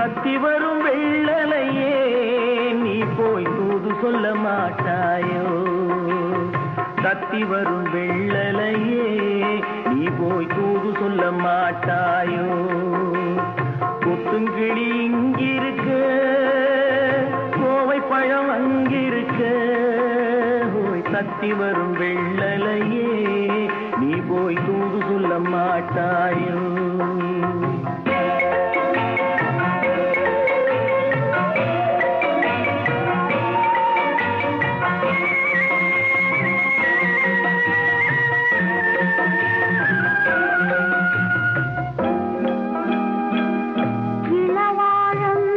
தத்தி வரும் வெள்ளலையே நீ போய் தூது சொல்ல மாட்டாயோ தத்தி வரும் வெள்ளலையே நீ போய் தூது சொல்ல மாட்டாயோ கொத்துங்கிளி இங்கிருக்க கோவை பழம் அங்கிருக்க ஓய் தத்தி வரும் வெள்ளலையே நீ போய் தூது சொல்ல மாட்டாயோ இளவாழம்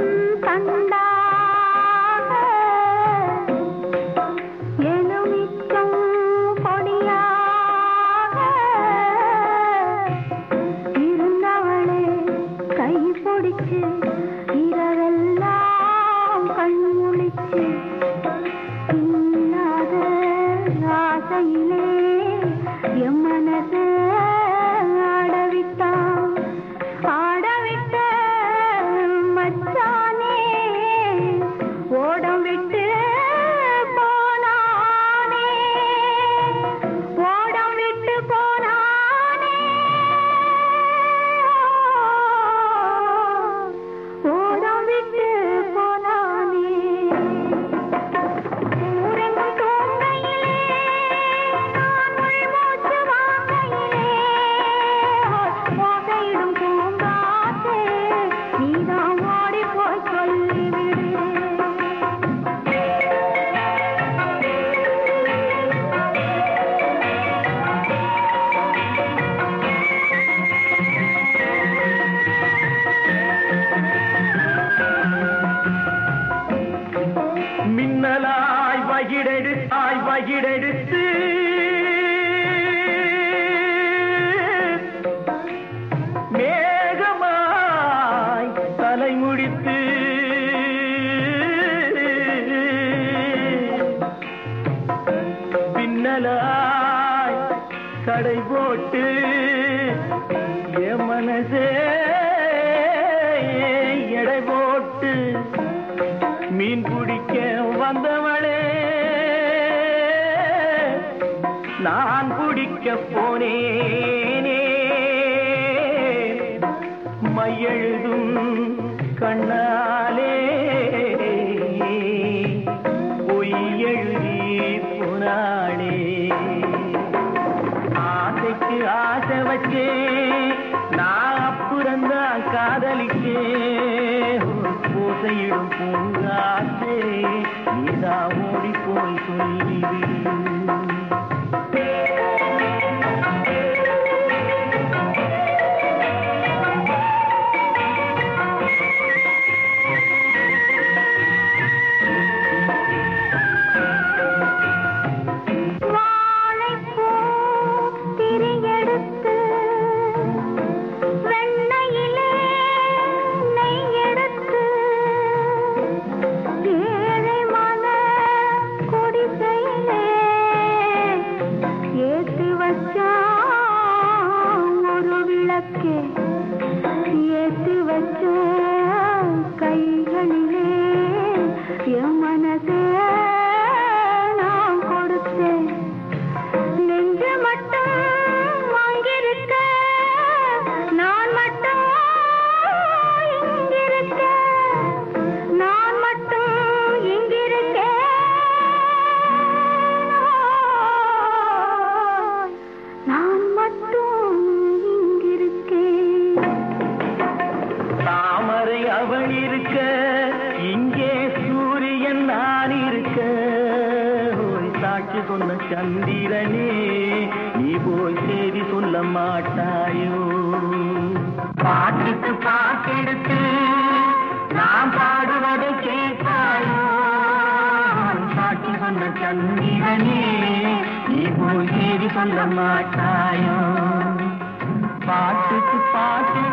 தண்டாக எலுமிச்சம் கொடியாக இருந்தவளே கை பிடிச்சு இரவெல்லாம் கண் முழிச்சு இல்லாத ஆசையிலே என் மனசை ஆடவிட்டான் ஆடவிட்ட மச்சானே ஓடம் விட்டு போனானே ஓடம் விட்டு போனானே ஓடம் விட்டு போனானே ஊரெங்கும் தூங்கையிலே நான் உள்மூச்சு வாங்கையிலே ஓசையிடும் பூங்காற்றே நீதான் ஓடி போய் சொல்லிவிடு மின்னலாய் வகிடெடுத்தாய் வகிடெடுத்து மேகமாய் தலைமுடித்து பின்னலாய் கடை போட்டு என் மனசே எடை போட்டு மீன் பிடிக்க வந்தவளே நான் பிடிக்க போனேனே மையெழுதும் கண்ணாலே பொய் எழுதி போனாளே ஆசைக்கு ஆசை வச்சே நான் அப்புறந்தான் காதலிச்சே பூசையிடும் பூங்காற்றே நீதா ஓடி போய் சொல்லிவிடு வாழைப்பூ திரியெடுத்து வெண்ணையிலே நெய் எடுத்து ஏழை மன குடிசையிலே ஏத்தி வச்சா ஒரு விளக்கே ஏத்தி வச்ச கைகளிலே என் மனசே நான் கொடுத்தேன் நெஞ்சு மட்டும் வாங்கியிருக்க நான் மட்டும் இங்கிருக்க நான் மட்டும் இங்கிருக்க நான் மட்டும் இங்கிருக்கேன் தாமரை அவள் இருக்க இங்கே சூரியன் நான் இருக்க ஓய் சாட்சி சொன்ன சந்திரனே நீ போய் செய்தி சொல்ல மாட்டாயோ பாட்டுக்கு பாட்டெடுத்து நான் பாடுவதை கேட்பாயோ சாட்சி சொன்ன சந்திரனே நீ போய் செய்தி சொல்ல மாட்டாயோ பாட்டுக்கு பாட்டு